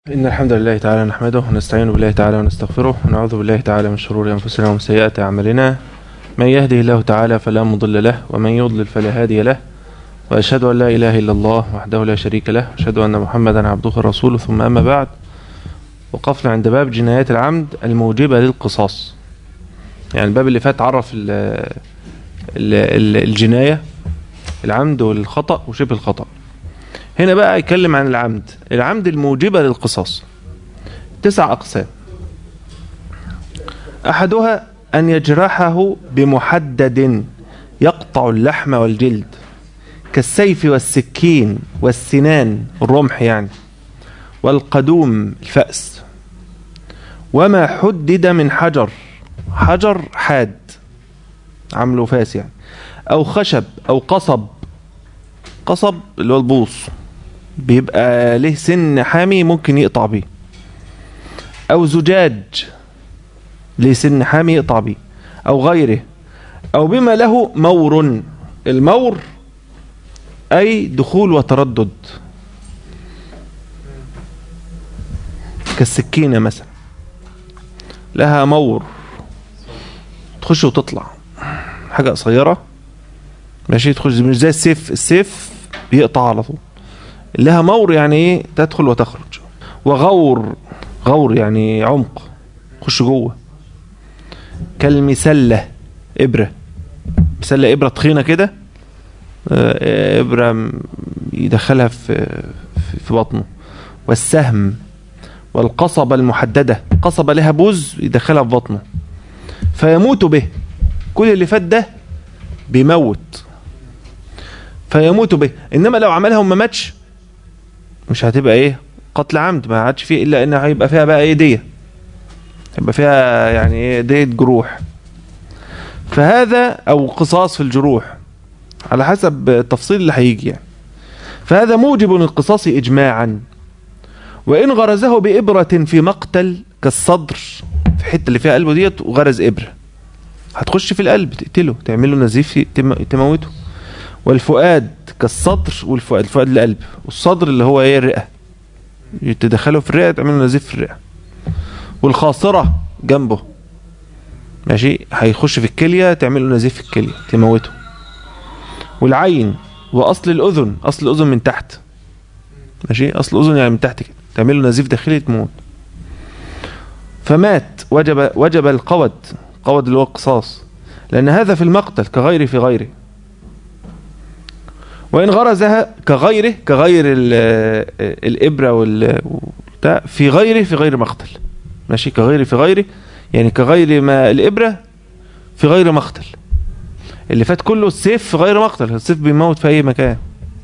إن الحمد لله تعالى نحمده ونستعين بالله تعالى ونستغفره ونعوذ بالله تعالى من شرور أنفسنا ومن سيئات أعمالنا من يهده الله تعالى فلا مضل له ومن يضلل فلا هادي له وأشهد أن لا إله إلا الله وحده لا شريك له وأشهد أن محمدا عبده ورسوله ثم أما بعد وقفنا عند باب جنايات العمد الموجبة للقصاص يعني الباب اللي فات عرف ال ال ال الجناية العمد والخطأ وشبه الخطأ هنا بقى يتكلم عن العمد العمد الموجبة للقصاص تسع أقسام أحدها أن يجرحه بمحدد يقطع اللحم والجلد كالسيف والسكين والسنان الرمح يعني والقدوم الفأس وما حدد من حجر حجر حاد عمله فاس يعني أو خشب أو قصب قصب اللي هو البوص بيبقى له سن حامي ممكن يقطع بيه او زجاج له سن حامي يقطع بيه او غيره او بما له مور المور اي دخول وتردد كالسكينة مثلا لها مور تخش وتطلع حاجة قصيرة ماشي تخش مش زي السيف السيف بيقطع على طول لها مور يعني ايه تدخل وتخرج وغور غور يعني عمق خش جوه كالمسلة إبرة مسلة إبرة تخينة كده إبرة يدخلها في في بطنه والسهم والقصبة المحددة قصبة لها بوز يدخلها في بطنه فيموت به كل اللي فات ده بيموت فيموت به انما لو عملها وما ماتش مش هتبقى ايه قتل عمد ما عادش فيه الا ان هيبقى فيها بقى ايه ديه هيبقى فيها يعني ايه ديه جروح فهذا او قصاص في الجروح على حسب التفصيل اللي هيجي يعني فهذا موجب للقصاص اجماعا وان غرزه بابره في مقتل كالصدر في الحته اللي فيها قلبه ديت وغرز ابره هتخش في القلب تقتله تعمل له نزيف تموته والفؤاد كالصدر والفؤاد الفؤاد القلب والصدر اللي هو ايه الرئه تدخله في الرئه تعمل له نزيف في الرئه والخاصره جنبه ماشي هيخش في الكليه تعمل له نزيف في الكليه تموته والعين واصل الاذن اصل الاذن من تحت ماشي اصل الاذن يعني من تحت كده تعمل له نزيف داخلي تموت فمات وجب وجب القود قود اللي هو القصاص لان هذا في المقتل كغيره في غيره وإن غرزها كغيره كغير الإبرة وال في غيره في غير مقتل ماشي كغيره في غيره يعني كغير ما الإبرة في غير مقتل اللي فات كله السيف في غير مقتل السيف بيموت في أي مكان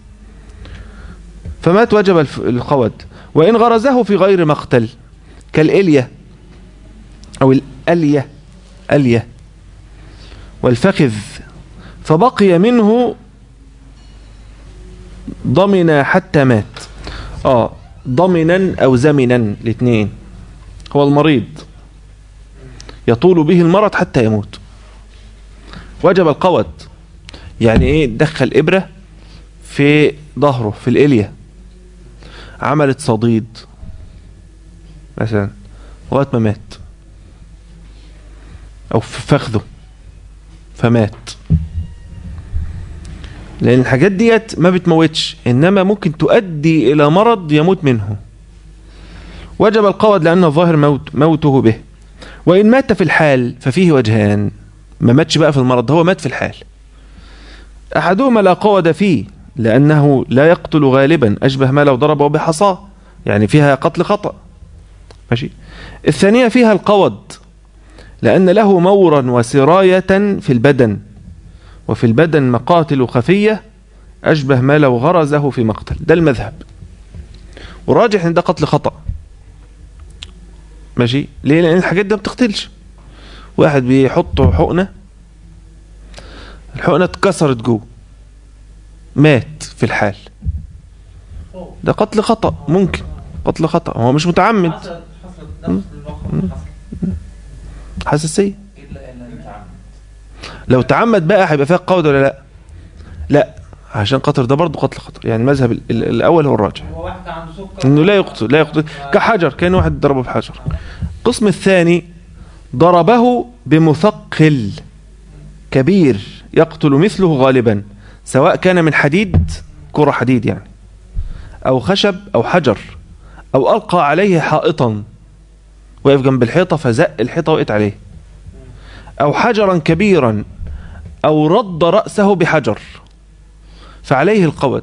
فمات وجب القود وإن غرزه في غير مقتل كالإلية أو الألية ألية والفخذ فبقي منه ضمن حتى مات اه ضمنا او زمنا الاثنين هو المريض يطول به المرض حتى يموت وجب القود يعني ايه دخل ابرة في ظهره في الالية عملت صديد مثلا لغايه ما مات او في فخذه فمات لأن الحاجات ديت ما بتموتش إنما ممكن تؤدي إلى مرض يموت منه وجب القود لأن الظاهر موت موته به وإن مات في الحال ففيه وجهان ما ماتش بقى في المرض هو مات في الحال أحدهما لا قود فيه لأنه لا يقتل غالبا أشبه ما لو ضربه بحصاه يعني فيها قتل خطأ ماشي الثانية فيها القود لأن له مورا وسراية في البدن وفي البدن مقاتل خفية أشبه ما لو غرزه في مقتل ده المذهب وراجح ان ده قتل خطأ ماشي ليه لأن الحاجات ده بتقتلش واحد بيحط حقنة الحقنة اتكسرت جوه مات في الحال ده قتل خطأ ممكن قتل خطأ هو مش متعمد حساسية لو تعمد بقى هيبقى فيها قود ولا لا لا عشان قطر ده برضه قتل خطر يعني المذهب ال- ال- الاول هو الراجح هو واحد عنده سكر انه لا يقتل لا يقتل كحجر كان واحد ضربه بحجر القسم الثاني ضربه بمثقل كبير يقتل مثله غالبا سواء كان من حديد كرة حديد يعني او خشب او حجر او القى عليه حائطا وقف جنب الحيطة فزق الحيطة وقت عليه او حجرا كبيرا او رد رأسه بحجر فعليه القود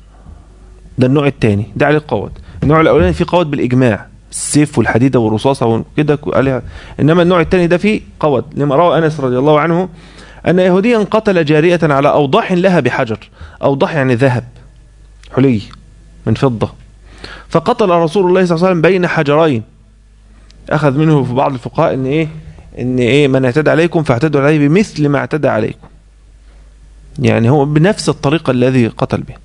ده النوع الثاني ده عليه القود النوع الاولاني فيه قود بالاجماع السيف والحديده والرصاصه وكده عليها انما النوع الثاني ده فيه قود لما روى انس رضي الله عنه ان يهوديا قتل جاريه على اوضاح لها بحجر اوضاح يعني ذهب حلي من فضه فقتل رسول الله صلى الله عليه وسلم بين حجرين اخذ منه في بعض الفقهاء ان ايه ان ايه من اعتدى عليكم فاعتدوا عليه بمثل ما اعتدى عليكم يعني هو بنفس الطريقه الذي قتل بها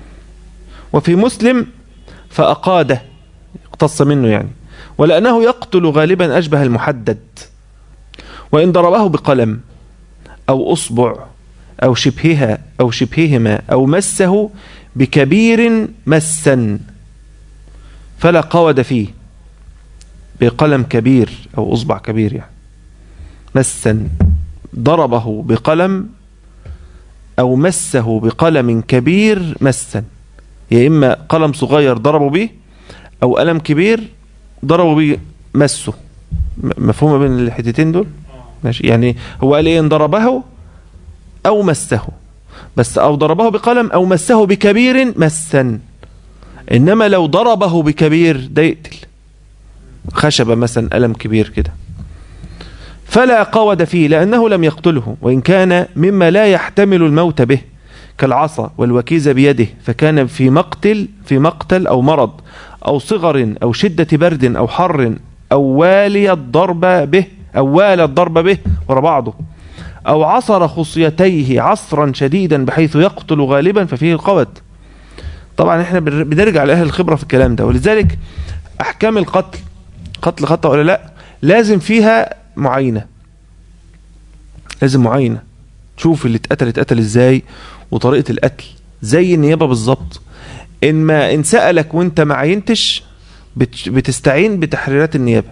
وفي مسلم فأقاده اقتص منه يعني ولأنه يقتل غالبا أشبه المحدد وإن ضربه بقلم أو أصبع أو شبهها أو شبههما أو مسه بكبير مسا فلا قود فيه بقلم كبير أو أصبع كبير يعني مسا ضربه بقلم أو مسه بقلم كبير مسا يا إما قلم صغير ضربوا به أو قلم كبير ضربوا به مسه م- مفهومة بين الحتتين دول ماشي يعني هو قال إيه إن ضربه أو مسه بس أو ضربه بقلم أو مسه بكبير مسا إنما لو ضربه بكبير ده يقتل خشبة مثلا قلم كبير كده فلا قود فيه لأنه لم يقتله وإن كان مما لا يحتمل الموت به كالعصا والوكيزة بيده فكان في مقتل في مقتل أو مرض أو صغر أو شدة برد أو حر أو والي الضرب به أو والى الضرب به ورا بعضه أو عصر خصيتيه عصرا شديدا بحيث يقتل غالبا ففيه القود طبعا احنا بنر- بنرجع لأهل الخبرة في الكلام ده ولذلك أحكام القتل قتل خطأ ولا لا لازم فيها معاينة لازم معاينة تشوف اللي اتقتل اتقتل ازاي وطريقة القتل زي النيابة بالظبط ان ما ان سألك وانت ما عينتش بت- بتستعين بتحريرات النيابة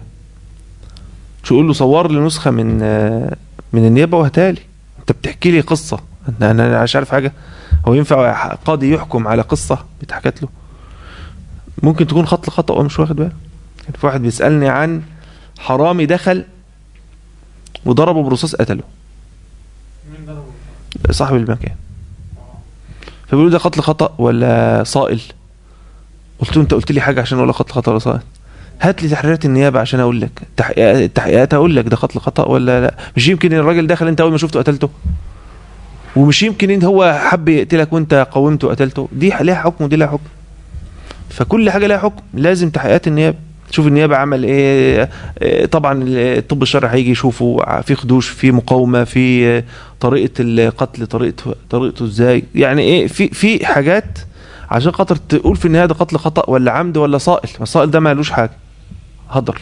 تقول له صور لي نسخة من آه، من النيابة وهتالي انت بتحكي لي قصة انا انا مش عارف حاجة هو ينفع قاضي يحكم على قصة بيتحكت له ممكن تكون خط خطأ ومش واخد باله كان في واحد بيسألني عن حرامي دخل وضربه برصاص قتله مين ضربه؟ صاحب المكان فبيقولوا ده قتل خطأ ولا صائل قلت له انت قلت لي حاجة عشان اقول لك قتل خطأ ولا صائل هات لي تحريرات النيابة عشان اقول لك تحقيقات التحقيقات اقول لك ده قتل خطأ ولا لا مش يمكن ان الراجل دخل انت اول ما شفته قتلته ومش يمكن ان هو حب يقتلك وانت قومته وقتلته دي ليها حكم ودي ليها حكم فكل حاجة ليها حكم لازم تحقيقات النيابة تشوف النيابة عمل ايه إيه، طبعا الطب الشرعي هيجي يشوفه في خدوش في مقاومة في آه، طريقة القتل طريقته طريقته ازاي يعني ايه في في حاجات عشان خاطر تقول في النهاية ده قتل خطأ ولا عمد ولا صائل الصائل ده مالوش حاجة هدر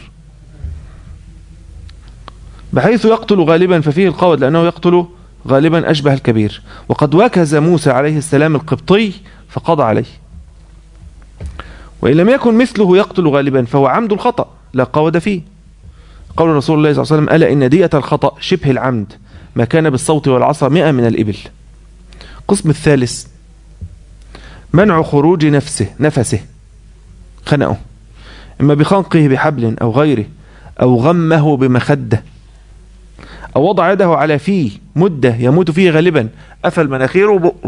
بحيث يقتل غالبا ففيه القود لأنه يقتل غالبا أشبه الكبير وقد وكز موسى عليه السلام القبطي فقضى عليه وإن لم يكن مثله يقتل غالبا فهو عمد الخطأ لا قود فيه قول رسول الله صلى الله عليه وسلم ألا إن دية الخطأ شبه العمد ما كان بالصوت والعصا مئة من الإبل القسم الثالث منع خروج نفسه نفسه خنقه إما بخنقه بحبل أو غيره أو غمه بمخدة أو وضع يده على فيه مدة يموت فيه غالبا قفل مناخيره وبقه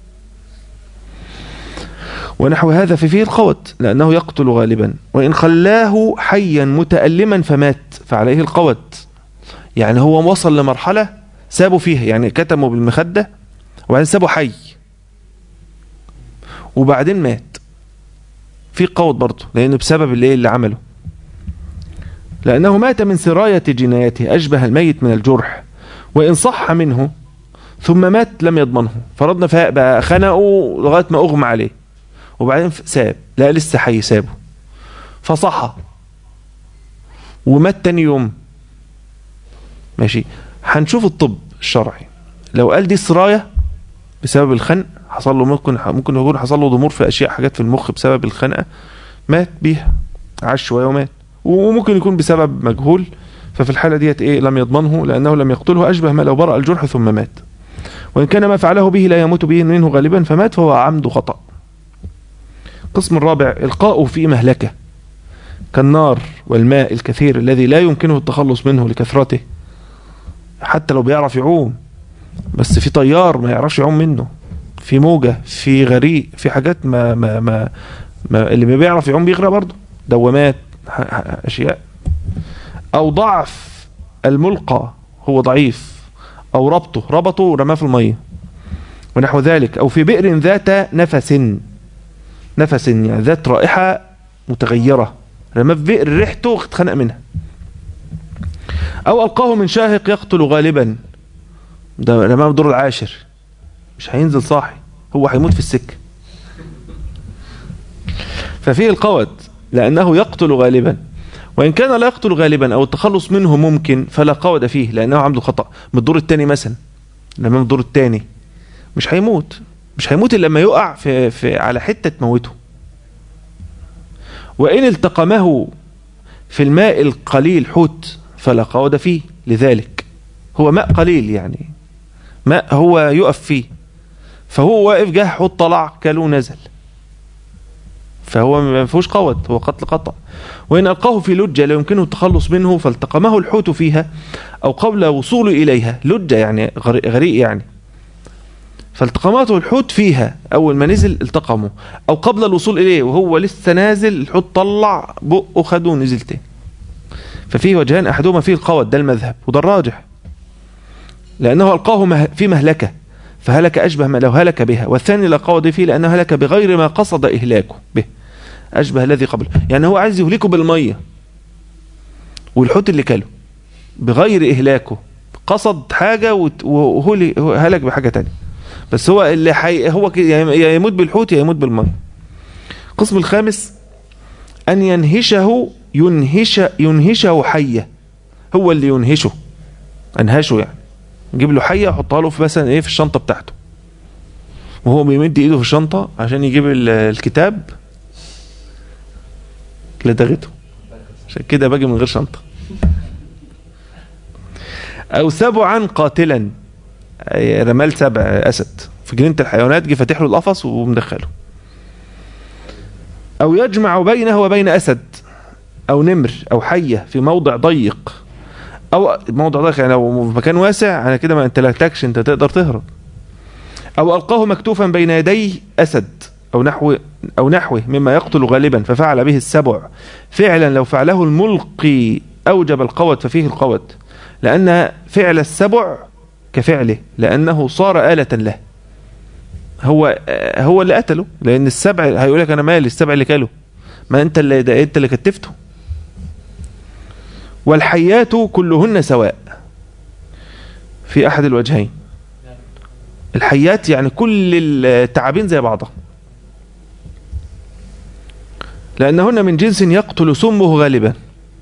ونحو هذا ففيه القوت لأنه يقتل غالبا وإن خلاه حيا متألما فمات فعليه القوت يعني هو وصل لمرحلة سابوا فيها يعني كتموا بالمخدة وبعدين سابوا حي وبعدين مات في قوت برضه لأنه بسبب اللي, اللي عمله لأنه مات من سراية جنايته أشبه الميت من الجرح وإن صح منه ثم مات لم يضمنه فرضنا فيها بقى خنقه لغاية ما أغمى عليه وبعدين ساب لا لسه حي سابه فصحى ومات تاني يوم ماشي هنشوف الطب الشرعي لو قال دي سراية بسبب الخنق حصل له ممكن ممكن يكون حصل له ضمور في اشياء حاجات في المخ بسبب الخنقه مات بيها عاش شويه ومات وممكن يكون بسبب مجهول ففي الحاله ديت ايه لم يضمنه لانه لم يقتله اشبه ما لو برأ الجرح ثم مات وان كان ما فعله به لا يموت به منه غالبا فمات فهو عمد خطأ القسم الرابع القاؤه في مهلكه كالنار والماء الكثير الذي لا يمكنه التخلص منه لكثرته حتى لو بيعرف يعوم بس في طيار ما يعرفش يعوم منه في موجة في غريق في حاجات ما, ما, ما, ما اللي ما بيعرف يعوم بيغرق برضه دوامات ح- ح- أشياء أو ضعف الملقى هو ضعيف أو ربطه ربطه ورماه في المية ونحو ذلك أو في بئر ذات نفس نفس يعني ذات رائحة متغيرة رماه في بئر ريحته اتخنق منها أو ألقاه من شاهق يقتل غالبا ده رماه في الدور العاشر مش هينزل صاحي هو هيموت في السكة ففيه القوت لأنه يقتل غالبا وإن كان لا يقتل غالبا أو التخلص منه ممكن فلا قود فيه لأنه عمد خطأ من الدور الثاني مثلا لما من الدور الثاني مش هيموت مش هيموت إلا لما يقع في, في على حتة تموته وإن التقمه في الماء القليل حوت فلا قود فيه لذلك هو ماء قليل يعني ماء هو يقف فيه فهو واقف جه حوت طلع كله نزل فهو ما فيهوش قوت هو قتل قطع وإن ألقاه في لجة لا يمكنه التخلص منه فالتقمه الحوت فيها أو قبل وصوله إليها لجة يعني غريق غريق يعني فالتقمته الحوت فيها أول ما نزل التقمه أو قبل الوصول إليه وهو لسه نازل الحوت طلع بقه خده ونزل تاني ففيه وجهان أحدهما فيه القوت ده المذهب وده الراجح لأنه ألقاه مه- في مهلكة فهلك أشبه ما لو هلك بها والثاني لا قوة فيه لأنه هلك بغير ما قصد إهلاكه به أشبه الذي قبله يعني هو عايز يهلكه بالمية والحوت اللي كله بغير إهلاكه قصد حاجة وت- وهلك هلك بحاجة تانية بس هو اللي حي هو كده يا يا يموت بالحوت يا يموت بالمية القسم الخامس أن ينهشه ينهش ينهشه حية هو اللي ينهشه أنهشه يعني نجيب له حيه يحطها له في مثلا ايه في الشنطه بتاعته وهو بيمد ايده في الشنطه عشان يجيب ال- الكتاب لدغته عشان كده باجي من غير شنطه او سبعا قاتلا أي رمال سبع اسد في جنينه الحيوانات جه فاتح له القفص ومدخله او يجمع بينه وبين اسد او نمر او حيه في موضع ضيق او موضع ضيق يعني لو في مكان واسع على كده ما انت لكتكش انت تقدر تهرب او القاه مكتوفا بين يدي اسد او نحو او نحوه مما يقتل غالبا ففعل به السبع فعلا لو فعله الملقي اوجب القوت ففيه القوت لان فعل السبع كفعله لانه صار آلة له هو هو اللي قتله لان السبع هيقول لك انا مالي السبع اللي كله ما انت اللي ده انت اللي كتفته والحيات كلهن سواء في احد الوجهين الحيات يعني كل التعابين زي بعضها لأنهن من جنس يقتل سمه غالبا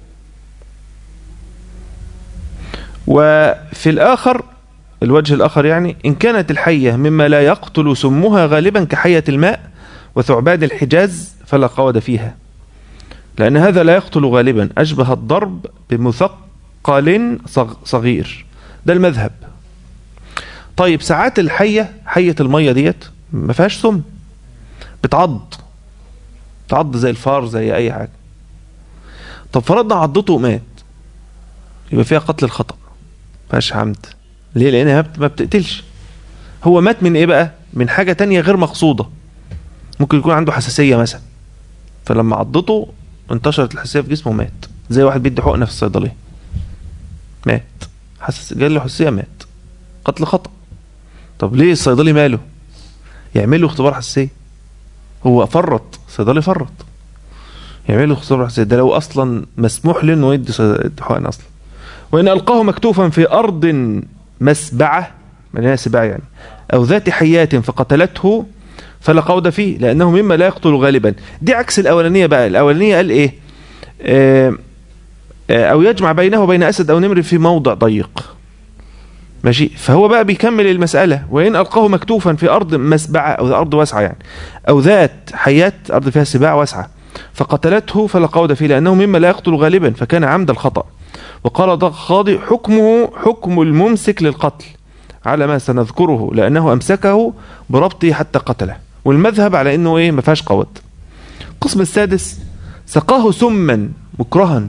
وفي الآخر الوجه الآخر يعني إن كانت الحية مما لا يقتل سمها غالبا كحية الماء وثعبان الحجاز فلا قود فيها لأن هذا لا يقتل غالبا أشبه الضرب بمثقل صغ- صغير ده المذهب طيب ساعات الحية حية المية ديت ما فيهاش سم بتعض تعض زي الفار زي أي حاجة طب فرضنا عضته ومات يبقى فيها قتل الخطأ ما فيهاش عمد ليه لأنها ما بت- ما بتقتلش هو مات من إيه بقى من حاجة تانية غير مقصودة ممكن يكون عنده حساسية مثلا فلما عضته انتشرت الحساسية في جسمه ومات زي واحد بيدي حقنة في الصيدلية مات حسس جاله حساسية مات قتل خطأ طب ليه الصيدلي ماله يعمل له اختبار حساسية هو فرط الصيدلي فرط يعمل له اختبار حساسية ده لو اصلا مسموح له انه يدي صي- يدي حقن اصلا وان القاه مكتوفا في ارض مسبعة مليانة سباع يعني او ذات حيات فقتلته فلا قود فيه لانه مما لا يقتل غالبا دي عكس الاولانية بقى الاولانية قال ايه آه آه، او يجمع بينه وبين اسد او نمر في موضع ضيق ماشي فهو بقى بيكمل المسألة وإن ألقاه مكتوفا في أرض مسبعة أو أرض واسعة يعني أو ذات حيات أرض فيها سباع واسعة فقتلته فلا قود فيه لأنه مما لا يقتل غالبا فكان عمد الخطأ وقال ضغ خاضي حكمه حكم الممسك للقتل على ما سنذكره لأنه أمسكه بربطه حتى قتله والمذهب على أنه إيه ما فيهاش قوت القسم السادس سقاه سما مكرها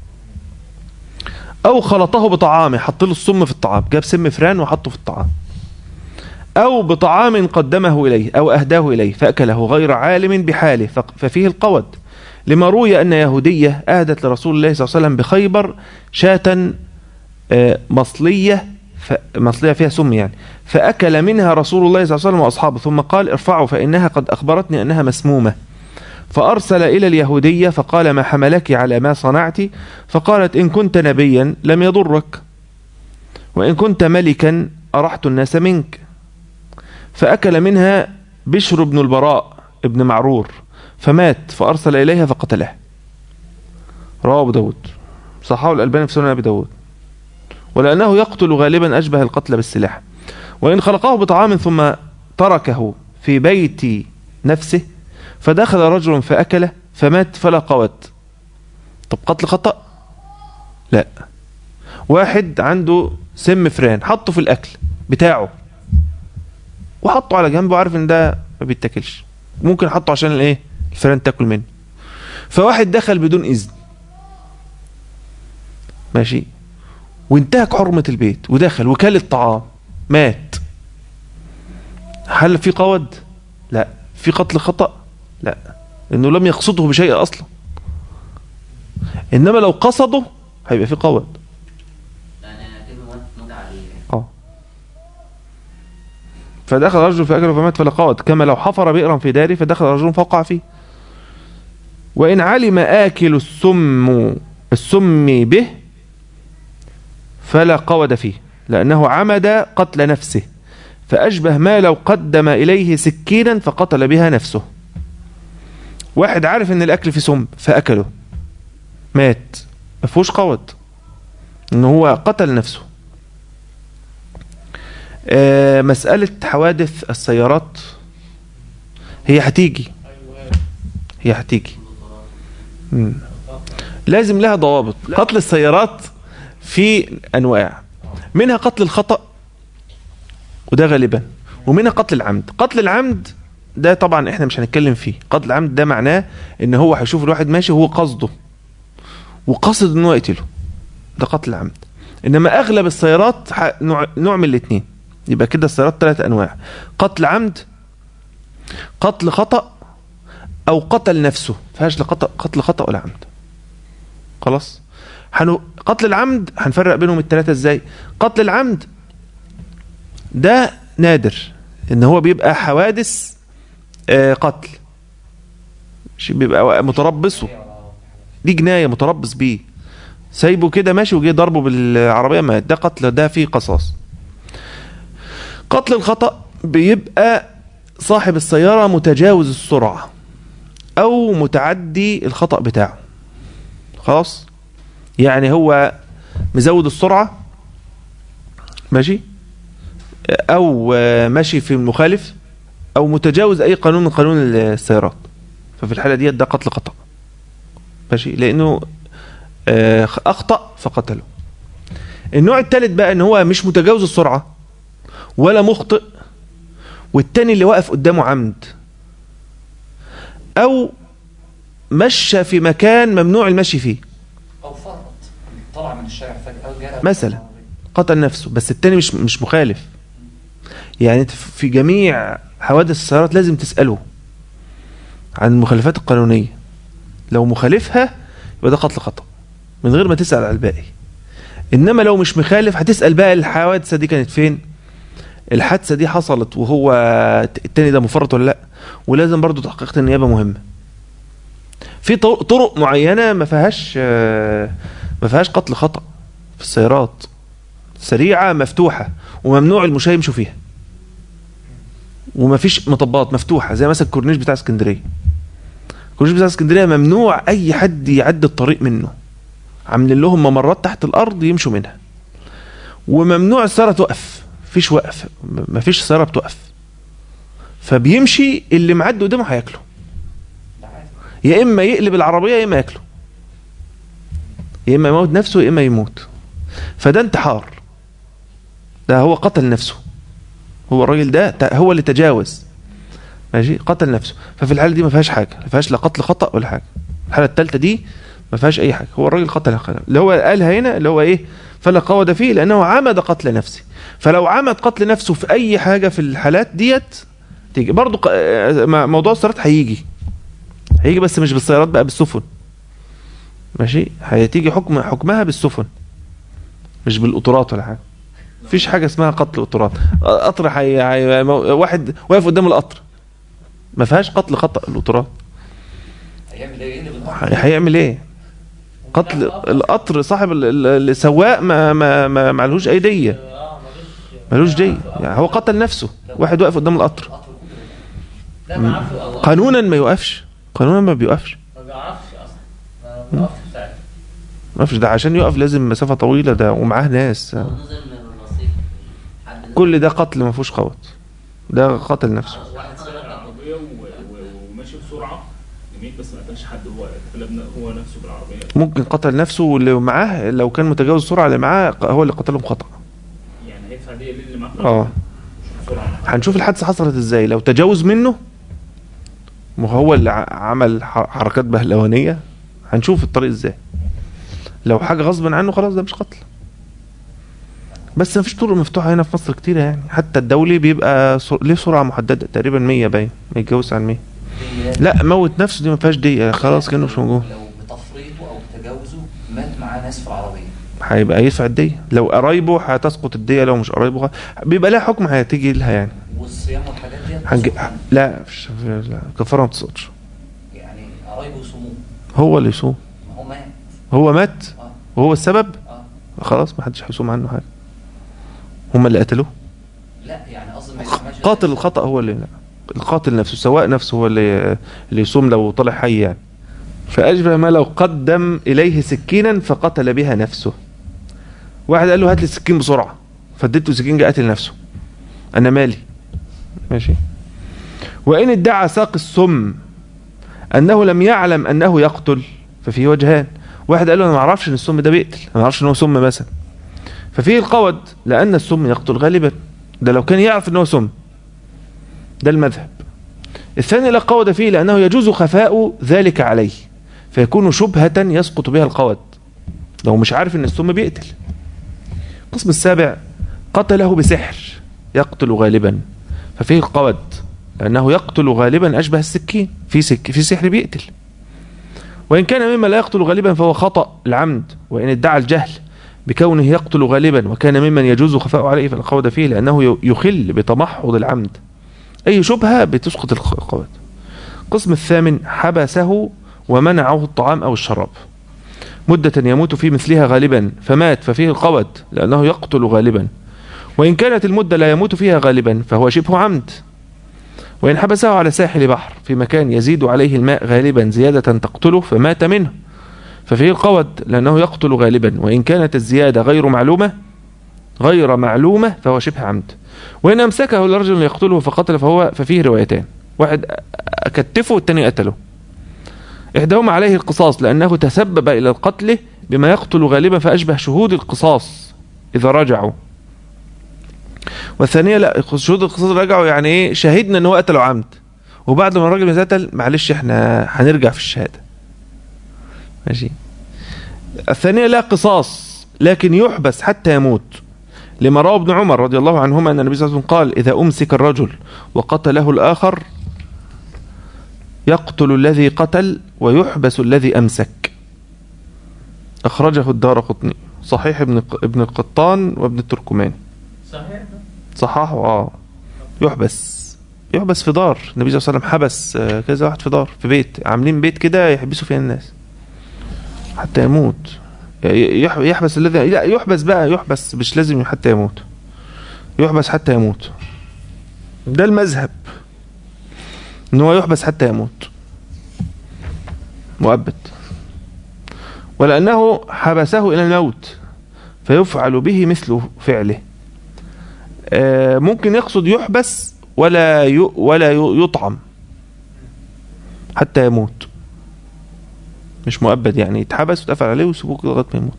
أو خلطه بطعامه حط له السم في الطعام جاب سم فران وحطه في الطعام أو بطعام قدمه إليه أو أهداه إليه فأكله غير عالم بحاله فق- ففيه القود لما روي أن يهودية أهدت لرسول الله صلى الله عليه وسلم بخيبر شاة آه، مصلية ف- مصلية فيها سم يعني فأكل منها رسول الله صلى الله عليه وسلم وأصحابه ثم قال ارفعوا فإنها قد أخبرتني أنها مسمومة فأرسل إلى اليهودية فقال ما حملك على ما صنعت فقالت إن كنت نبيا لم يضرك وإن كنت ملكا أرحت الناس منك فأكل منها بشر بن البراء ابن معرور فمات فأرسل إليها فقتله رواه أبو داود صححه الألباني في سنن أبي داود ولأنه يقتل غالبا أشبه القتل بالسلاح وإن خلقه بطعام ثم تركه في بيت نفسه فدخل رجل فأكله فمات فلا قوت طب قتل خطأ لا واحد عنده سم فران حطه في الأكل بتاعه وحطه على جنبه وعارف ان ده ما بيتاكلش ممكن حطه عشان الايه الفئران تاكل منه فواحد دخل بدون اذن ماشي وانتهك حرمة البيت ودخل وكل الطعام مات هل في قود لا في قتل خطأ لا انه لم يقصده بشيء اصلا انما لو قصده هيبقى في قود يعني كلمة مدعى عليه اه فدخل رجل فأكله فمات فلا قوت كما لو حفر بئرا في داره فدخل رجل فوقع فيه وإن علم آكل السم السم به فلا قود فيه لأنه عمد قتل نفسه فأشبه ما لو قدم إليه سكينا فقتل بها نفسه واحد عارف ان الأكل فيه سم فأكله مات ما فيهوش قود ان هو قتل نفسه آه، مسألة حوادث السيارات هي هتيجي ايوه هي هتيجي مم. لازم لها ضوابط قتل السيارات في أنواع منها قتل الخطأ وده غالبا ومنها قتل العمد قتل العمد ده طبعا احنا مش هنتكلم فيه قتل العمد ده معناه ان هو هيشوف الواحد ماشي وهو قصده وقصد ان هو يقتله ده قتل العمد انما اغلب السيارات ح- نوع, نوع من الاثنين يبقى كده السيارات ثلاث انواع قتل عمد قتل خطأ او قتل نفسه فيهاش لا قتل قتل خطأ ولا عمد خلاص حنو قتل العمد هنفرق بينهم الثلاثه ازاي قتل العمد ده نادر ان هو بيبقى حوادث آه قتل شيء بيبقى متربصه دي جنايه متربص بيه سايبه كده ماشي وجه ضربه بالعربيه مات ده قتل ده فيه قصاص قتل الخطأ بيبقى صاحب السيارة متجاوز السرعة أو متعدي الخطأ بتاعه خلاص يعني هو مزود السرعة ماشي أو آه، ماشي في المخالف أو متجاوز أي قانون من قانون السيارات ففي الحالة دي ده قتل خطأ ماشي لأنه آه، أخطأ فقتله النوع الثالث بقى ان هو مش متجاوز السرعة ولا مخطئ والتاني اللي واقف قدامه عمد او مشى في مكان ممنوع المشي فيه او فرط طلع من الشارع فجأة وجرى مثلا. قتل نفسه بس التاني مش مش مخالف يعني انت في جميع حوادث السيارات لازم تسأله عن المخالفات القانونية لو مخالفها يبقى ده قتل خطأ من غير ما تسأل على الباقي انما لو مش مخالف هتسأل بقى الحوادثة دي كانت فين الحادثة دي حصلت وهو التاني ده مفرط ولا لا ولازم برضو تحقيق النيابة مهمة في طرق طرق معينة ما فيهاش آه، ما فيهاش قتل خطأ في السيارات سريعة مفتوحة وممنوع المشاة يمشوا فيها ومفيش مطبات مفتوحة زي مثلا الكورنيش بتاع اسكندرية الكورنيش بتاع اسكندرية ممنوع أي حد يعدي الطريق منه عاملين لهم ممرات تحت الأرض يمشوا منها وممنوع السياره توقف مفيش وقف مفيش سياره بتوقف فبيمشي اللي معدي قدامه هياكله ده عادي يا اما يقلب العربيه يا اما ياكله يا اما يموت نفسه يا اما يموت فده انتحار ده هو قتل نفسه هو الراجل ده ت- هو اللي تجاوز ماشي قتل نفسه ففي الحاله دي ما فيهاش حاجه ما فيهاش لا قتل خطا ولا حاجه الحاله الثالثه دي ما فيهاش اي حاجه هو الراجل قتل خطأ. اللي هو قالها هنا اللي هو ايه فلا قود فيه لانه عمد قتل نفسه فلو عمد قتل نفسه في اي حاجه في الحالات ديت تيجي برضو ق- آه، م- موضوع السيارات هيجي هيجي بس مش بالسيارات بقى بالسفن ماشي هتيجي حكم حكمها بالسفن مش بالقطارات ولا حاجه مفيش حاجه اسمها قتل قطارات قطر حي... حي... واحد واقف قدام القطر ما فيهاش قتل خطا القطارات هيعمل ايه يقلب النار هي- هيعمل ايه قتل القطر صاحب ال- ال- السواق ما ما ما معلهوش اي ديه اه ملوش ملوش ديه يعني هو قتل نفسه واحد واقف قدام القطر القطر كله لا ما عارف هو قانونا ما يوقفش قانونا ما بيوقفش ما بيعرفش اصلا ما بيعرفش ساعتها ما فيش ده عشان يقف لازم مسافه طويله ده ومعاه ناس هو نزل من الرصيف حد نزل. كل ده قتل ما فيهوش قوت ده قتل نفسه واحد سرق العربية و- و- وماشي بسرعة جميل بس ما قتلش حد هو قتل هو نفسه بالعربية ممكن قتل نفسه واللي معاه لو كان متجاوز السرعه اللي معاه هو اللي قتلهم خطا يعني هيدفع دي اللي معاه اه بسرعة هنشوف الحادثه حصلت ازاي لو تجاوز منه وهو اللي ع- عمل ح- حركات بهلوانيه هنشوف الطريق ازاي لو حاجه غصب عنه خلاص ده مش قتل بس مفيش طرق مفتوحه هنا في مصر كتيره يعني حتى الدولي بيبقى سر... ليه سرعه محدده تقريبا 100 باين ما يتجاوز عن 100 لا موت نفسه دي ما فيهاش دي خلاص كانه مش موجود لو بتفريطه او بتجاوزه مات معاه ناس في العربيه هيبقى يدفع الدية لو قرايبه هتسقط الدية لو مش قرايبه خ- بيبقى لها حكم هتيجي لها يعني والصيام والحاجات دي هنج... لا مش لا كفارة ما تسقطش يعني قرايبه يصوموه هو اللي يصوم ما هو مات هو مات اه وهو السبب اه خلاص ما حدش هيصوم عنه حاجة هم اللي قتلوه لا يعني قصدي ما يسمعش قاتل الخطأ هو اللي لا القاتل نفسه السواق نفسه هو اللي اللي يصوم لو طلع حي يعني فأشبه ما لو قدم إليه سكينا فقتل بها نفسه واحد قال له هات لي السكين بسرعة فاديته سكين جه قتل نفسه أنا مالي ماشي وإن ادعى ساق السم أنه لم يعلم أنه يقتل ففيه وجهان واحد قال له أنا ما أعرفش إن السم ده بيقتل أنا ما أعرفش إن هو سم مثلا ففيه القود لأن السم يقتل غالبا ده لو كان يعرف إن هو سم ده المذهب الثاني لا قود فيه لأنه يجوز خفاء ذلك عليه فيكون شبهة يسقط بها القود لو مش عارف ان السم بيقتل القسم السابع قتله بسحر يقتل غالبا ففيه القود لأنه يقتل غالبا أشبه السكين في سك في سحر بيقتل وإن كان مما لا يقتل غالبا فهو خطأ العمد وإن ادعى الجهل بكونه يقتل غالبا وكان ممن يجوز خفاء عليه فالقود فيه لأنه يخل بتمحض العمد أي شبهة بتسقط الخ- القود القسم الثامن حبسه ومنعه الطعام أو الشراب مدة يموت في مثلها غالبا فمات ففيه القود لأنه يقتل غالبا وإن كانت المدة لا يموت فيها غالبا فهو شبه عمد وإن حبسه على ساحل بحر في مكان يزيد عليه الماء غالبا زيادة تقتله فمات منه ففيه القود لأنه يقتل غالبا وإن كانت الزيادة غير معلومة غير معلومة فهو شبه عمد وإن أمسكه لرجل يقتله فقتل فهو ففيه روايتان واحد كتفه والتاني قتله إحداهما عليه القصاص لأنه تسبب إلى القتل بما يقتل غالبا فأشبه شهود القصاص إذا رجعوا والثانية لا شهود القصاص رجعوا يعني إيه شهدنا إن هو قتله عمد وبعد ما الراجل يتقتل معلش إحنا هنرجع في الشهادة ماشي الثانية لا قصاص لكن يحبس حتى يموت لما روى ابن عمر رضي الله عنهما أن النبي صلى الله عليه وسلم قال إذا أمسك الرجل وقتله الآخر يقتل الذي قتل ويحبس الذي أمسك أخرجه الدار قطني صحيح ابن ابن القطان وابن التركماني صحيح ده صححه اه يحبس يحبس في دار النبي صلى الله عليه وسلم حبس آه، كذا واحد في دار في بيت عاملين بيت كده يحبسوا فيها الناس حتى يموت ي- يح- يحبس الذي لا يحبس بقى يحبس مش لازم حتى يموت يحبس حتى يموت ده المذهب ان هو يحبس حتى يموت مؤبد ولأنه حبسه إلى الموت فيفعل به مثل فعله آه، ممكن يقصد يحبس ولا ي- ولا ي- يطعم حتى يموت مش مؤبد يعني يتحبس وتقفل عليه ويسيبوه كده لغايه ما يموت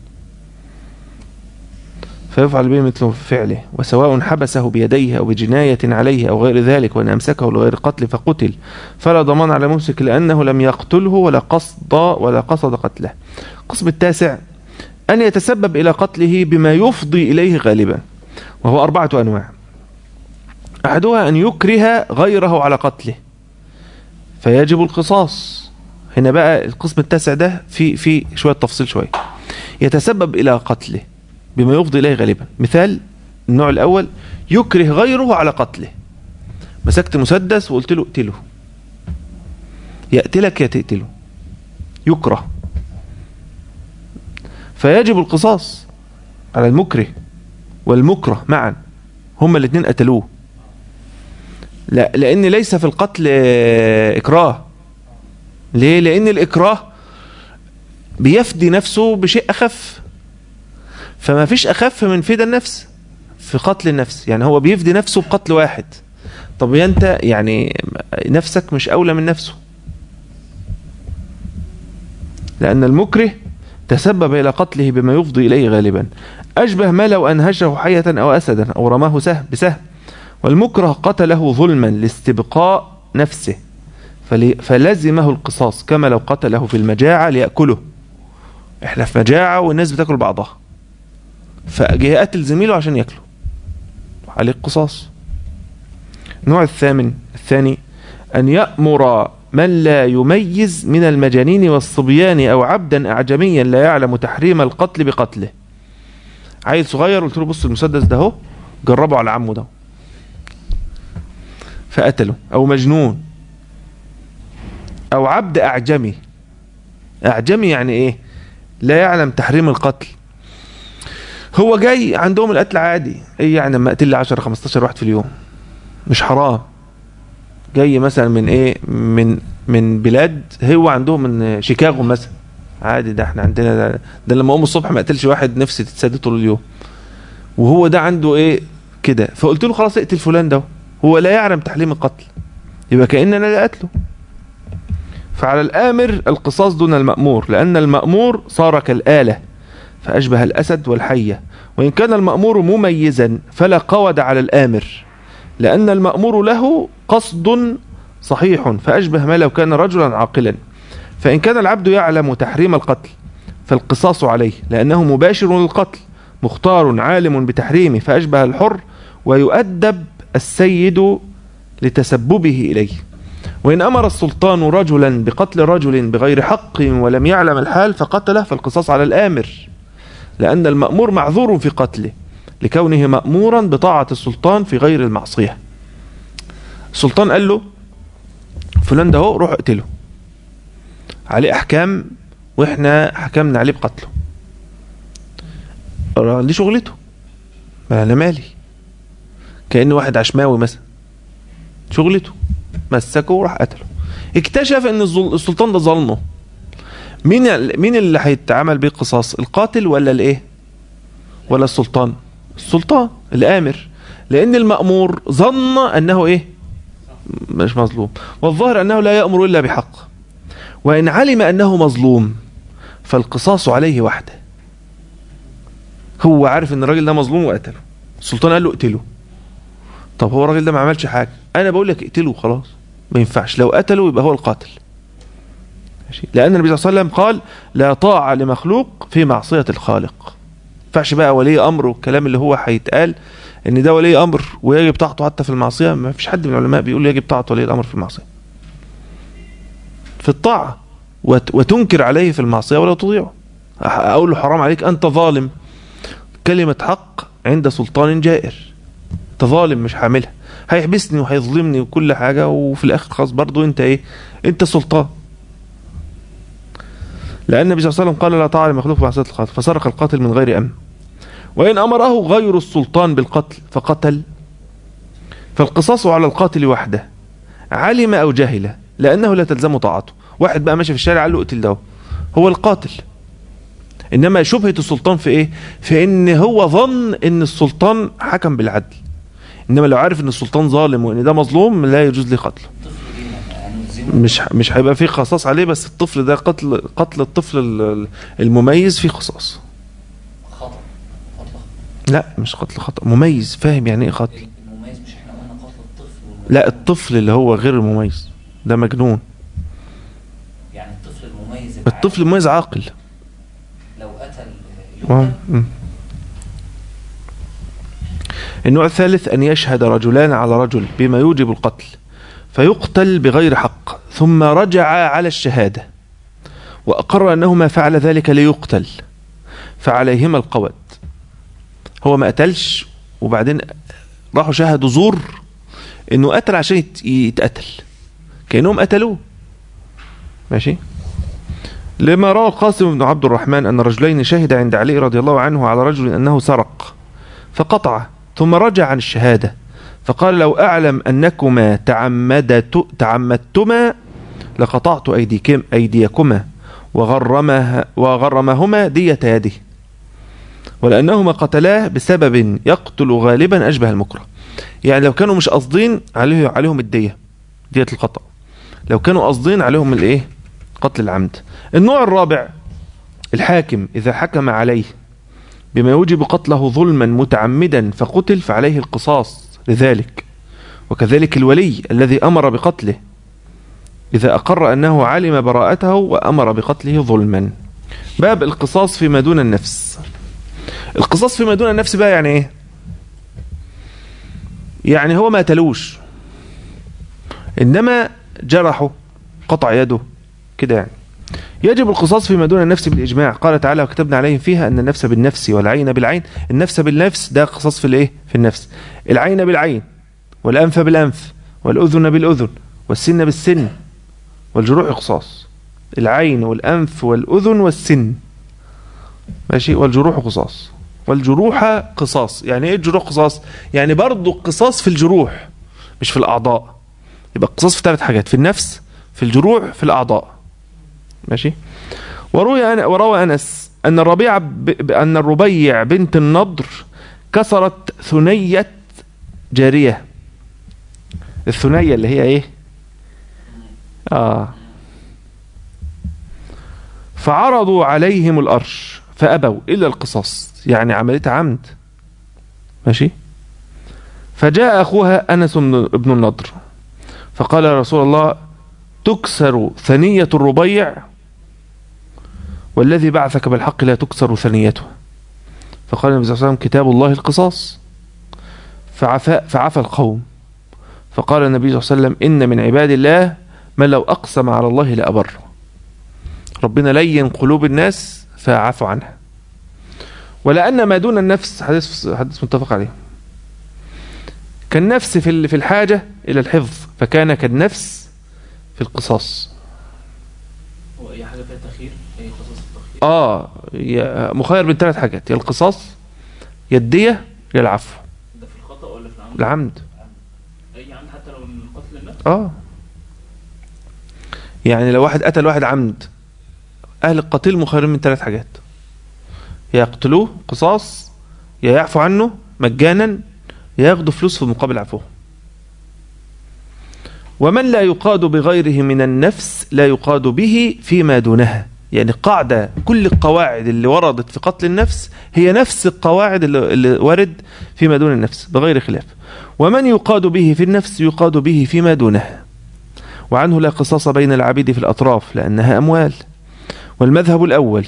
فيفعل به مثل فعله وسواء حبسه بيديه أو بجناية عليه أو غير ذلك وأن أمسكه لغير قتل فقتل فلا ضمان على ممسك لأنه لم يقتله ولا قصد ولا قصد قتله القسم التاسع أن يتسبب إلى قتله بما يفضي إليه غالبا وهو أربعة أنواع أحدها أن يكره غيره على قتله فيجب القصاص هنا بقى القسم التاسع ده في في شوية تفصيل شوية يتسبب إلى قتله بما يفضي إليه غالبا مثال النوع الأول يكره غيره على قتله مسكت مسدس وقلت له اقتله يقتلك يا تقتله يكره فيجب القصاص على المكره والمكره معا هما الاثنين قتلوه لا لأن ليس في القتل آه، إكراه ليه؟ لأن الإكراه بيفدي نفسه بشيء أخف فما فيش أخف من فدى النفس في قتل النفس يعني هو بيفدي نفسه بقتل واحد طب يا أنت يعني نفسك مش أولى من نفسه لأن المكره تسبب إلى قتله بما يفضي إليه غالبا أشبه ما لو أنهشه حية أو أسدا أو رماه سهم بسهم والمكره قتله ظلما لاستبقاء نفسه فلي- فلزمه القصاص كما لو قتله في المجاعة ليأكله احنا في مجاعة والناس بتاكل بعضها فجه يقتل زميله عشان ياكله عليه القصاص النوع الثامن الثاني أن يأمر من لا يميز من المجانين والصبيان أو عبدا أعجميا لا يعلم تحريم القتل بقتله عيل صغير قلت له بص المسدس ده اهو جربه على عمه ده فقتله أو مجنون أو عبد أعجمي أعجمي يعني إيه لا يعلم تحريم القتل هو جاي عندهم القتل عادي ايه يعني لما اقتل لي 10 15 واحد في اليوم مش حرام جاي مثلا من ايه من من بلاد هو عندهم من شيكاغو مثلا عادي ده احنا عندنا ده, ده لما اقوم الصبح ما اقتلش واحد نفسي تتسد طول اليوم وهو ده عنده ايه كده فقلت له خلاص اقتل فلان ده هو لا يعلم تحريم القتل يبقى كأن انا اللي قتله فعلى الآمر القصاص دون المأمور لأن المأمور صار كالآلة فأشبه الأسد والحية وإن كان المأمور مميزا فلا قود على الآمر لأن المأمور له قصد صحيح فأشبه ما لو كان رجلا عاقلا فإن كان العبد يعلم تحريم القتل فالقصاص عليه لأنه مباشر للقتل مختار عالم بتحريمه فأشبه الحر ويؤدب السيد لتسببه إليه وإن أمر السلطان رجلا بقتل رجل بغير حق ولم يعلم الحال فقتله فالقصاص على الآمر لأن المأمور معذور في قتله لكونه مأمورا بطاعة السلطان في غير المعصية السلطان قال له فلان ده هو روح اقتله عليه أحكام وإحنا حكمنا عليه بقتله دي شغلته ما أنا مالي كأن واحد عشماوي مثلا شغلته مسكه وراح قتله اكتشف ان الظل- السلطان ده ظلمه مين ال- مين اللي هيتعمل بيه قصاص القاتل ولا الايه ولا السلطان السلطان الامر لان المامور ظن انه ايه مش مظلوم والظاهر انه لا يامر الا بحق وان علم انه مظلوم فالقصاص عليه وحده هو عارف ان الراجل ده مظلوم وقتله السلطان قال له اقتله طب هو الراجل ده ما عملش حاجه انا بقول لك اقتله خلاص ما ينفعش لو قتله يبقى هو القاتل ماشي لان النبي صلى الله عليه وسلم قال لا طاعه لمخلوق في معصيه الخالق ما ينفعش بقى ولي امر والكلام اللي هو هيتقال ان ده ولي امر ويجب طاعته حتى في المعصيه ما فيش حد من العلماء بيقول يجب طاعه ولي الامر في المعصيه في الطاعه وت- وتنكر عليه في المعصيه ولا تطيعه أح- اقول له حرام عليك انت ظالم كلمه حق عند سلطان جائر انت ظالم مش حاملها هيحبسني وهيظلمني وكل حاجة وفي الآخر خلاص برضو أنت إيه أنت سلطان لأن النبي صلى الله عليه وسلم قال لا طاعة لمخلوق في معصية القاتل فسرق القاتل من غير أمن وإن أمره غير السلطان بالقتل فقتل فالقصاص على القاتل وحده علم أو جهل لأنه لا تلزم طاعته واحد بقى ماشي في الشارع قال له اقتل ده هو القاتل انما شبهه السلطان في ايه في ان هو ظن ان السلطان حكم بالعدل انما لو عارف ان السلطان ظالم وان ده مظلوم لا يجوز ليه قتله الطفل دي يعني نلزمه مش مش هيبقى فيه قصاص عليه بس الطفل ده قتل قتل الطفل ال- المميز فيه قصاص خطأ خطأ لا مش قتل خطأ مميز فاهم يعني ايه قتل المميز مش احنا قلنا قتل الطفل والمميز. لا الطفل اللي هو غير المميز ده مجنون يعني الطفل المميز الطفل المميز عاقل لو قتل واو. يقتل مم. النوع الثالث أن يشهد رجلان على رجل بما يوجب القتل فيقتل بغير حق ثم رجع على الشهادة وأقر أنهما فعل ذلك ليقتل فعليهما القود هو ما قتلش وبعدين راحوا شهدوا زور انه قتل عشان يت- يتقتل كأنهم قتلوه ماشي لما روى القاسم بن عبد الرحمن أن رجلين شهد عند علي رضي الله عنه على رجل أنه سرق فقطع ثم رجع عن الشهادة فقال لو أعلم أنكما تعمدت تعمدتما لقطعت أيديكم أيديكما وغرمها وغرمهما دية يده ولأنهما قتلاه بسبب يقتل غالبا أشبه المكره يعني لو كانوا مش قاصدين عليه عليهم الدية دية الخطأ لو كانوا قاصدين عليهم الايه قتل العمد النوع الرابع الحاكم إذا حكم عليه بما يوجب قتله ظلما متعمدا فقتل فعليه القصاص لذلك وكذلك الولي الذي أمر بقتله إذا أقر أنه علم براءته وأمر بقتله ظلما باب القصاص فيما دون النفس القصاص فيما دون النفس بقى يعني ايه يعني هو ما قتلوش انما جرحه قطع يده كده يعني يجب القصاص فيما دون النفس بالإجماع قال تعالى وكتبنا عليهم فيها أن النفس بالنفس والعين بالعين النفس بالنفس ده قصاص في الإيه في النفس العين بالعين والأنف بالأنف والأذن بالأذن والسن بالسن والجروح قصاص العين والأنف والأذن والسن ماشي والجروح قصاص والجروح قصاص يعني ايه الجروح قصاص يعني برضو قصاص في الجروح مش في الأعضاء يبقى قصاص في ثلاث حاجات في النفس في الجروح في الأعضاء ماشي وروي أنا وروى أنس أن الربيع ب... ب- أن الربيع بنت النضر كسرت ثنية جارية الثنية اللي هي إيه آه فعرضوا عليهم الأرش فأبوا إلا القصاص يعني عملتها عمد ماشي فجاء أخوها أنس بن بن النضر فقال يا رسول الله تكسر ثنية الربيع والذي بعثك بالحق لا تكسر ثنيته فقال النبي صلى الله عليه وسلم كتاب الله القصاص فعفى, فعفى القوم فقال النبي صلى الله عليه وسلم إن من عباد الله من لو أقسم على الله لأبر ربنا لين قلوب الناس فعفوا عنها ولأن ما دون النفس حديث حديث متفق عليه كالنفس في ال- في الحاجة إلى الحفظ فكان كالنفس في القصاص هو اي حاجه فيها تاخير اي قصص التاخير اه يا- مخير بين ثلاث حاجات يا القصاص يا الدية يا العفو ده في الخطا ولا في العمد العمد اي عمد حتى لو من قتل النفس اه يعني لو واحد قتل واحد عمد اهل القتيل مخيرين من ثلاث حاجات يا يقتلوه قصاص يا يعفو عنه مجانا يا ياخدوا فلوس في مقابل عفوه ومن لا يقاد بغيره من النفس لا يقاد به فيما دونها يعني قاعدة كل القواعد اللي وردت في قتل النفس هي نفس القواعد اللي, اللي ورد فيما دون النفس بغير خلاف ومن يقاد به في النفس يقاد به فيما دونها وعنه لا قصاص بين العبيد في الأطراف لأنها أموال والمذهب الأول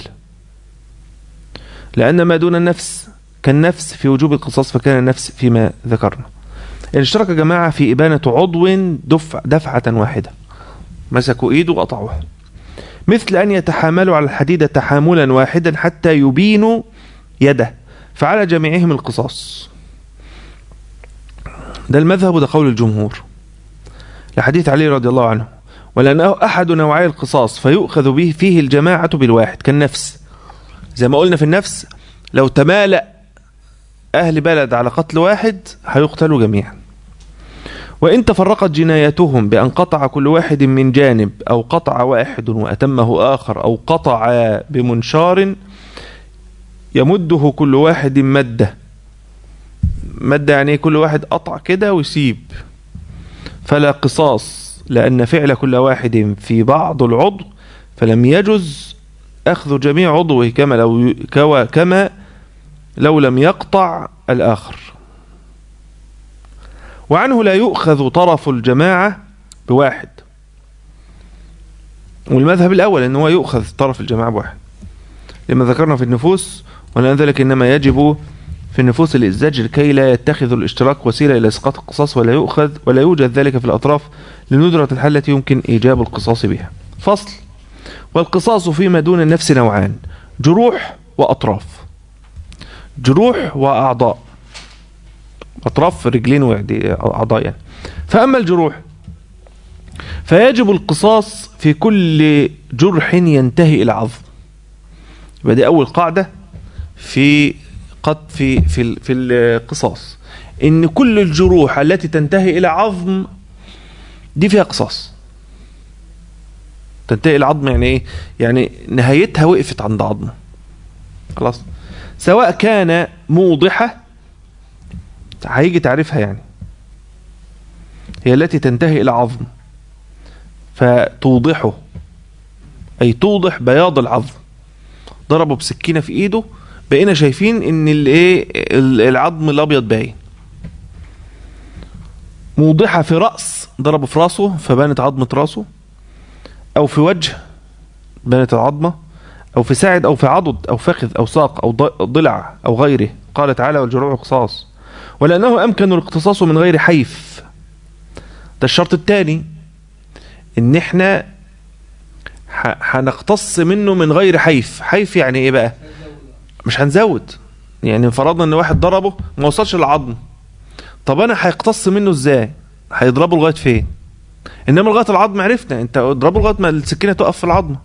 لأن ما دون النفس كالنفس في وجوب القصاص فكان النفس فيما ذكرنا يعني اشترك جماعة في إبانة عضو دفع دفعة واحدة مسكوا إيده وقطعوها مثل أن يتحاملوا على الحديد تحاملا واحدا حتى يبينوا يده فعلى جميعهم القصاص ده المذهب وده قول الجمهور لحديث علي رضي الله عنه ولأنه أحد نوعي القصاص فيؤخذ به فيه الجماعة بالواحد كالنفس زي ما قلنا في النفس لو تمالأ أهل بلد على قتل واحد هيقتلوا جميعا وإن تفرقت جنايتهم بأن قطع كل واحد من جانب أو قطع واحد وأتمه آخر أو قطع بمنشار يمده كل واحد مدة مدة يعني إيه؟ كل واحد قطع كده ويسيب فلا قصاص لأن فعل كل واحد في بعض العضو فلم يجز أخذ جميع عضوه كما لو ي- كوا- كما لو لم يقطع الآخر وعنه لا يؤخذ طرف الجماعة بواحد والمذهب الأول أنه هو يؤخذ طرف الجماعة بواحد لما ذكرنا في النفوس وأن ذلك إنما يجب في النفوس الزجر كي لا يتخذ الاشتراك وسيلة إلى إسقاط القصاص ولا يؤخذ ولا يوجد ذلك في الأطراف لندرة الحل التي يمكن إيجاب القصاص بها فصل والقصاص فيما دون النفس نوعان جروح وأطراف جروح وأعضاء أطراف رجلين وأعضاء يعني فأما الجروح فيجب القصاص في كل جرح ينتهي إلى عظم يبقى دي أول قاعدة في قد في في ال- في القصاص إن كل الجروح التي تنتهي إلى عظم دي فيها قصاص تنتهي إلى عظم يعني إيه؟ يعني نهايتها وقفت عند عظمه خلاص سواء كان موضحة هيجي تعرفها يعني هي التي تنتهي إلى عظم فتوضحه أي توضح بياض العظم ضربه بسكينة في إيده بقينا شايفين إن الإيه ال- العظم الأبيض باين موضحة في رأس ضربه في راسه فبانت عظمة راسه أو في وجه بانت العظمة أو في ساعد أو في عضد أو فخذ أو ساق أو ض- ضلع أو غيره قال تعالى والجروح قصاص ولأنه أمكن الاقتصاص من غير حيف ده الشرط الثاني إن إحنا ح- هنقتص منه من غير حيف حيف يعني إيه بقى مش هنزود يعني فرضنا إن واحد ضربه ما وصلش للعظم طب أنا هيقتص منه إزاي هيضربه لغاية فين إنما لغاية العظم عرفنا أنت اضربه لغاية ما السكينة تقف في العظمة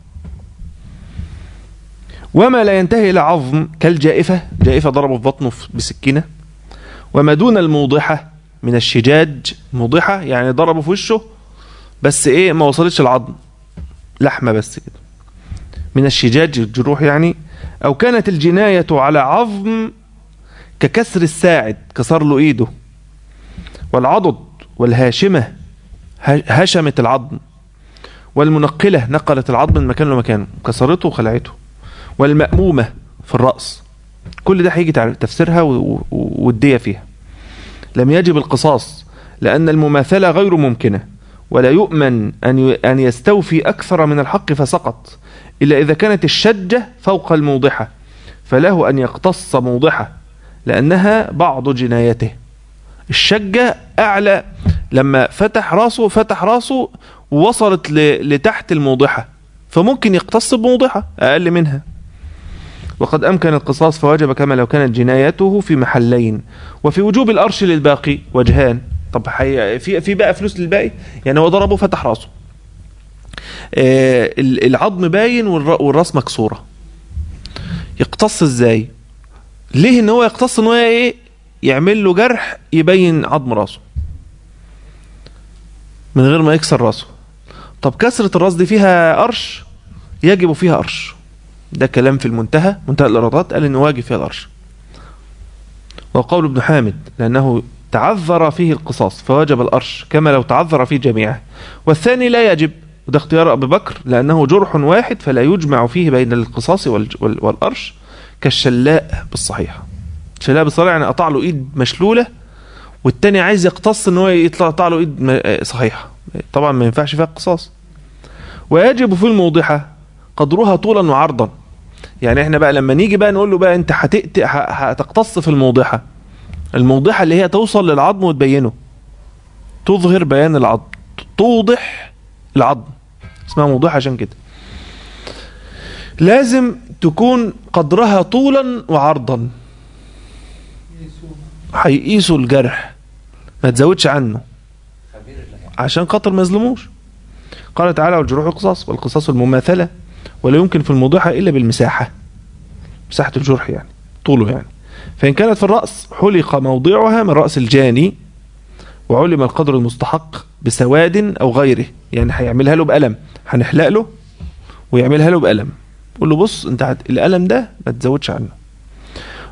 وما لا ينتهي إلى عظم كالجائفة جائفة ضربه في بطنه في- بسكينة وما دون الموضحة من الشجاج موضحة يعني ضربه في وشه بس ايه ما وصلتش العظم لحمة بس كده من الشجاج الجروح يعني او كانت الجناية على عظم ككسر الساعد كسر له ايده والعضد والهاشمة ه- هشمت العظم والمنقلة نقلت العظم من مكان لمكان كسرته وخلعته والمأمومة في الرأس كل ده هيجي تعرف- تفسيرها و- و- والدية فيها لم يجب القصاص لأن المماثلة غير ممكنة ولا يؤمن أن ي- أن يستوفي أكثر من الحق فسقط إلا إذا كانت الشجة فوق الموضحة فله أن يقتص موضحة لأنها بعض جنايته الشجة أعلى لما فتح راسه فتح راسه ووصلت ل- لتحت الموضحة فممكن يقتص بموضحة أقل منها وقد أمكن القصاص فوجب كما لو كانت جنايته في محلين وفي وجوب الأرش للباقي وجهان طب حي... في في بقى فلوس للباقي يعني هو ضربه فتح راسه آه ال- العظم باين والر... والراس مكسورة يقتص ازاي ليه ان هو يقتص ان هو ايه يعمل له جرح يبين عظم راسه من غير ما يكسر راسه طب كسرة الراس دي فيها قرش يجب فيها قرش ده كلام في المنتهى منتهى الإيرادات قال إن واجب فيها القرش وقول ابن حامد لأنه تعذر فيه القصاص فوجب القرش كما لو تعذر فيه جميعه والثاني لا يجب وده اختيار أبي بكر لأنه جرح واحد فلا يجمع فيه بين القصاص والج- وال- والقرش كالشلاء بالصحيح الشلاء بالصحيح يعني قطع له إيد مشلولة والتاني عايز يقتص ان هو يطلع يقطع له ايد م- آه، صحيحه طبعا ما ينفعش فيها قصاص ويجب في الموضحه قدرها طولا وعرضا يعني احنا بقى لما نيجي بقى نقول له بقى انت هتقت- ه- هتقتص في الموضحه الموضحه اللي هي توصل للعظم وتبينه تظهر بيان العظم توضح العظم اسمها موضحه عشان كده لازم تكون قدرها طولا وعرضا هيقيسوا الجرح ما تزودش عنه خبير اللي عشان خاطر ما يظلموش قال تعالى والجروح القصاص والقصاص المماثلة ولا يمكن في الموضحة إلا بالمساحة مساحة الجرح يعني طوله يعني فإن كانت في الرأس حلق موضعها من رأس الجاني وعلم القدر المستحق بسواد أو غيره يعني هيعملها له بقلم هنحلق له ويعملها له بقلم قول له بص انت هت... القلم ده ما تزودش عنه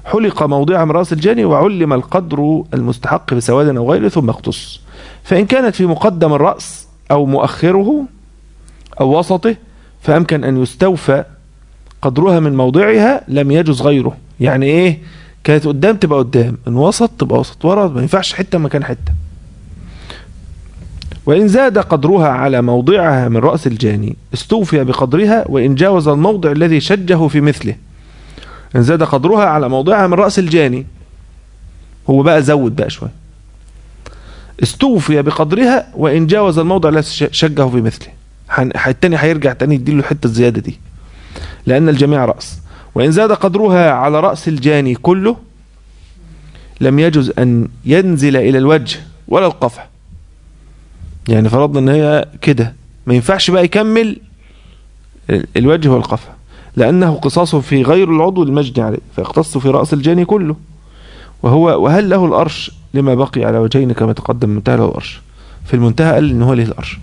حلق موضعها من رأس الجاني وعلم القدر المستحق بسواد أو غيره ثم اختص فإن كانت في مقدم الرأس أو مؤخره أو وسطه فأمكن أن يستوفى قدرها من موضعها لم يجوز غيره يعني إيه كانت قدام تبقى قدام من وسط تبقى وسط ورا ما ينفعش حتة مكان حتة وإن زاد قدرها على موضعها من رأس الجاني استوفي بقدرها وإن جاوز الموضع الذي شجه في مثله إن زاد قدرها على موضعها من رأس الجاني هو بقى زود بقى شوية استوفي بقدرها وإن جاوز الموضع الذي ش- شجه في مثله حن- التاني هيرجع تاني يديله الحتة الزيادة دي لأن الجميع رأس وإن زاد قدرها على رأس الجاني كله لم يجوز أن ينزل إلى الوجه ولا القفا يعني فرضنا ان هي كده ما ينفعش بقى يكمل ال- الوجه والقفا لأنه قصاص في غير العضو المجني عليه فيقتص في رأس الجاني كله وهو وهل له الأرش لما بقي على وجهين كما تقدم منتهى له الأرش في المنتهى قال إن هو له الأرش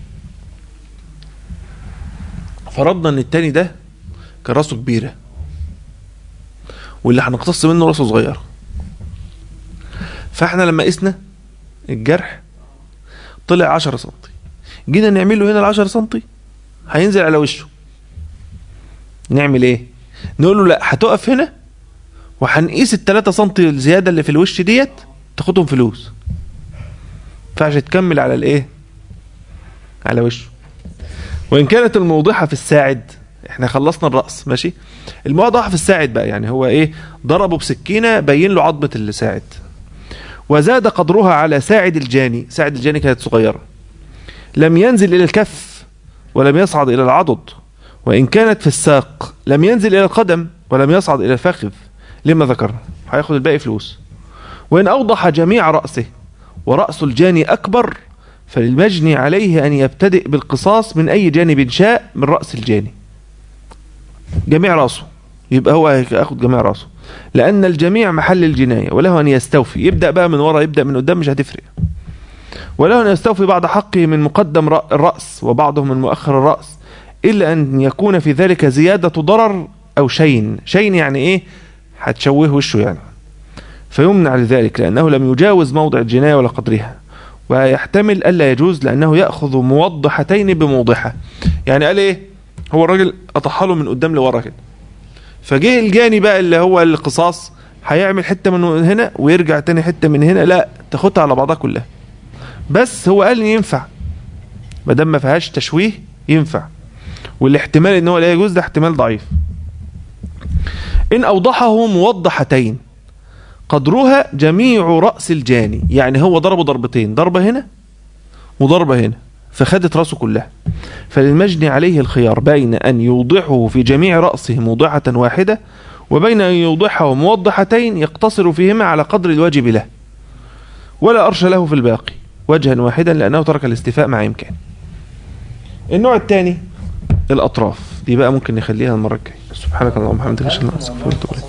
فرضنا إن التاني ده كان راسه كبيرة واللي هنقتص منه راسه صغيرة فاحنا لما قسنا الجرح طلع 10 سم جينا نعمل له هنا ال 10 سم هينزل على وشه نعمل ايه نقول له لا هتقف هنا وهنقيس ال 3 سم الزياده اللي في الوش ديت تاخدهم فلوس ينفعش تكمل على الايه على وشه وان كانت الموضحه في الساعد احنا خلصنا الراس ماشي الموضحه في الساعد بقى يعني هو ايه ضربه بسكينه بين له عظمه الساعد وزاد قدرها على ساعد الجاني ساعد الجاني كانت صغيرة لم ينزل إلى الكف ولم يصعد إلى العضد وإن كانت في الساق لم ينزل إلى القدم ولم يصعد إلى الفخذ لما ذكرنا هياخد الباقي فلوس وإن أوضح جميع رأسه ورأس الجاني أكبر فللمجني عليه أن يبتدئ بالقصاص من أي جانب شاء من رأس الجاني جميع رأسه يبقى هو هياخد جميع رأسه لأن الجميع محل الجناية وله أن يستوفي يبدأ بقى من ورا يبدأ من قدام مش هتفرق وله أن يستوفي بعض حقه من مقدم رأ- الرأس وبعضه من مؤخر الرأس إلا أن يكون في ذلك زيادة ضرر أو شين شين يعني إيه هتشوه وشه يعني فيمنع لذلك لأنه لم يجاوز موضع الجناية ولا قدرها ويحتمل ألا يجوز لأنه يأخذ موضحتين بموضحة يعني قال إيه هو الراجل قطعها له من قدام لورا كده فجه الجاني بقى اللي هو القصاص هيعمل حته من هنا ويرجع تاني حته من هنا لا تاخدها على بعضها كلها بس هو قال ان ينفع ما دام ما فيهاش تشويه ينفع والاحتمال ان هو لا يجوز ده احتمال ضعيف ان اوضحه موضحتين قدرها جميع راس الجاني يعني هو ضربه ضربتين ضربه هنا وضربه هنا فخدت راسه كلها فللمجني عليه الخيار بين أن يوضحه في جميع رأسه موضحة واحدة وبين أن يوضحه موضحتين يقتصر فيهما على قدر الواجب له ولا أرش له في الباقي وجها واحدا لأنه ترك الاستيفاء مع إمكان النوع الثاني الأطراف دي بقى ممكن نخليها المرة الجاية سبحانك اللهم وبحمدك أشهد أن لا إله إلا أنت أستغفرك وأتوب إليك